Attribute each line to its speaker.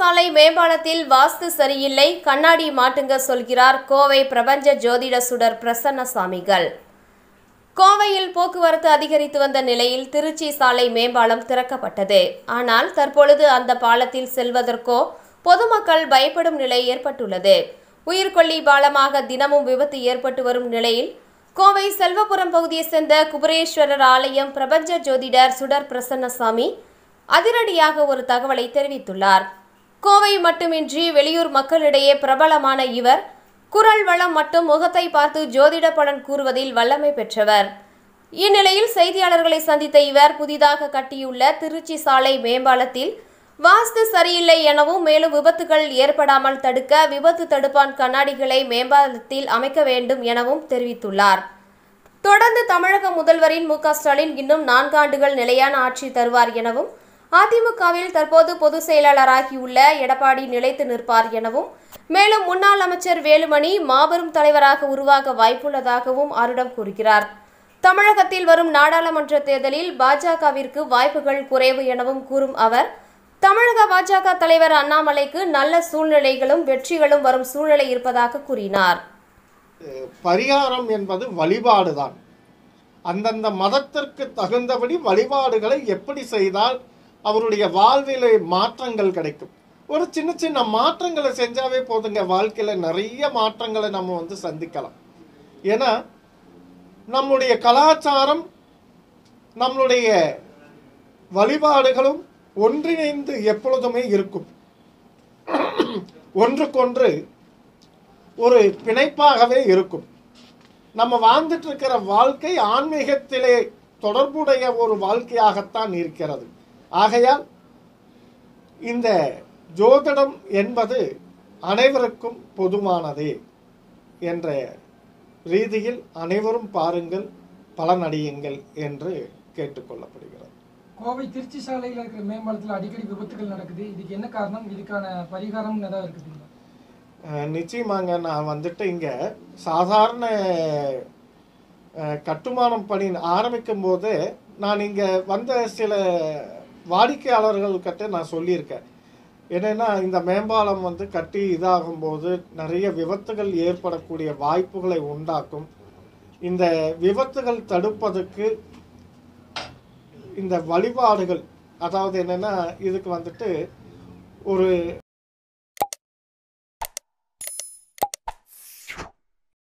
Speaker 1: சாலை மேம்பாலத்தில் வாஸ்து சரியில்லை கண்ணாடி மாட்டுங்க சொல்கிறார் கோவை பிரபஞ்ச ஜோதிட சுடர் பிரசன்ன சாமிகள் கோவையில் போக்குவரத்து அதிகரித்து வந்த நிலையில் திருச்சி சாலை மேம்பாலம் திறக்கப்பட்டது ஆனால் தற்பொழுது அந்த பாலத்தில் செல்வதற்கோ பொதுமக்கள் பயப்படும் நிலை ஏற்பட்டுள்ளது உயிர்கொல்லி பாலமாக தினமும் விபத்து ஏற்பட்டு வரும் நிலையில் கோவை செல்வபுரம் பகுதியைச் சேர்ந்த குபரேஸ்வரர் ஆலயம் பிரபஞ்ச ஜோதிடர் சுடர் பிரசன்னசாமி அதிரடியாக ஒரு தகவலை தெரிவித்துள்ளார் கோவை மட்டுமின்றி வெளியூர் மக்களிடையே பிரபலமான இவர் குரல் வளம் மற்றும் முகத்தை பார்த்து ஜோதிட பலன் கூறுவதில் வல்லமை பெற்றவர் இந்நிலையில் செய்தியாளர்களை சந்தித்த இவர் புதிதாக கட்டியுள்ள திருச்சி சாலை மேம்பாலத்தில் வாஸ்து சரியில்லை எனவும் மேலும் விபத்துகள் ஏற்படாமல் தடுக்க விபத்து தடுப்பான் கண்ணாடிகளை மேம்பாலத்தில் அமைக்க வேண்டும் எனவும் தெரிவித்துள்ளார் தொடர்ந்து தமிழக முதல்வரின் மு க ஸ்டாலின் இன்னும் நான்காண்டுகள் நிலையான ஆட்சி தருவார் எனவும் அதிமுகவில் தற்போது பொதுச் செயலாளராகியுள்ள எடப்பாடி நிலைத்து நிற்பார் எனவும் மேலும் முன்னாள் அமைச்சர் வேலுமணி மாபெரும் தலைவராக உருவாக வாய்ப்புள்ளதாகவும் ஆருடம் கூறுகிறார் தமிழகத்தில் வரும் நாடாளுமன்ற தேர்தலில் பாஜகவிற்கு வாய்ப்புகள் குறைவு எனவும் கூறும் அவர் தமிழக பாஜக தலைவர் அண்ணாமலைக்கு நல்ல சூழ்நிலைகளும் வெற்றிகளும் வரும் சூழ்நிலை இருப்பதாக கூறினார்
Speaker 2: பரிகாரம் என்பது வழிபாடுதான் அந்தந்த மதத்திற்கு தகுந்தபடி வழிபாடுகளை எப்படி செய்தால் அவருடைய வாழ்விலே மாற்றங்கள் கிடைக்கும் ஒரு சின்ன சின்ன மாற்றங்களை செஞ்சாவே போதுங்க வாழ்க்கையில் நிறைய மாற்றங்களை நம்ம வந்து சந்திக்கலாம் ஏன்னா நம்முடைய கலாச்சாரம் நம்மளுடைய வழிபாடுகளும் ஒன்றிணைந்து எப்பொழுதுமே இருக்கும் ஒன்றுக்கொன்று ஒரு பிணைப்பாகவே இருக்கும் நம்ம வாழ்ந்துட்டு இருக்கிற வாழ்க்கை ஆன்மீகத்திலே தொடர்புடைய ஒரு வாழ்க்கையாகத்தான் இருக்கிறது ஆகையால் இந்த ஜோதிடம் என்பது அனைவருக்கும் பொதுவானதே என்ற ரீதியில் அனைவரும் பாருங்கள் பலனடையுங்கள் என்று கேட்டுக்கொள்ளப்படுகிறது
Speaker 3: கோவை திருச்சி சாலையில் இருக்கிற மேம்பாலத்தில் அடிக்கடி விபத்துகள் நடக்குது இதுக்கு என்ன காரணம் இதுக்கான பரிகாரம் ஏதாவது இருக்குதுங்களா
Speaker 2: அஹ் நிச்சயமாங்க நான் வந்துட்டு இங்கே சாதாரண அஹ், கட்டுமானம் பணி ஆரம்பிக்கும் போது நான் இங்கே வந்த சில வாடிக்கையாளர்கள்கிட்ட நான் சொல்லியிருக்கேன் என்னென்னா இந்த மேம்பாலம் வந்து கட்டி இதாகும்போது நிறைய விபத்துகள் ஏற்படக்கூடிய வாய்ப்புகளை உண்டாக்கும் இந்த விபத்துகள் தடுப்பதற்கு இந்த வழிபாடுகள் அதாவது என்னென்னா இதுக்கு வந்துட்டு ஒரு